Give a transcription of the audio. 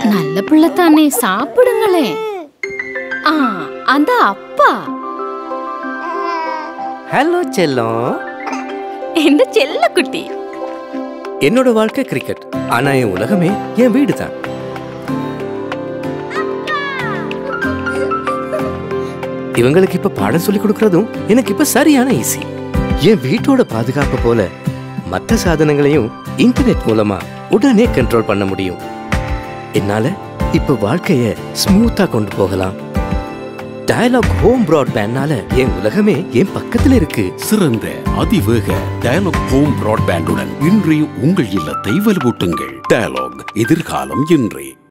நல்ல பிள்ளை தானே சாப்பிடுங்களேன் ஆ அந்த அப்பா ஹலோ செல்லம் இந்த செல்ல குட்டி என்னோட வாழ்க்கை கிரிக்கெட் ஆனா என் உலகமே என் வீடு தான் இவங்களுக்கு இப்ப பாடம் சொல்லி கொடுக்கறதும் எனக்கு இப்ப சரியான ஈஸி என் வீட்டோட பாதுகாப்பு போல மத்த சாதனங்களையும் இன்டர்நெட் மூலமா உடனே கண்ட்ரோல் பண்ண முடியும் என்னால இப்ப வாழ்க்கைய ஸ்மூத்தா கொண்டு போகலாம் டயலாக் ஹோம் பிராட்பேண்ட்னால என் உலகமே என் பக்கத்துல இருக்கு சிறந்த அதிவேக டயலாக் ஹோம் பிராட்பேண்டுடன் இன்றே உங்கள் இல்லத்தை வலுவூட்டுங்கள் டயலாக் எதிர்காலம் இன்றே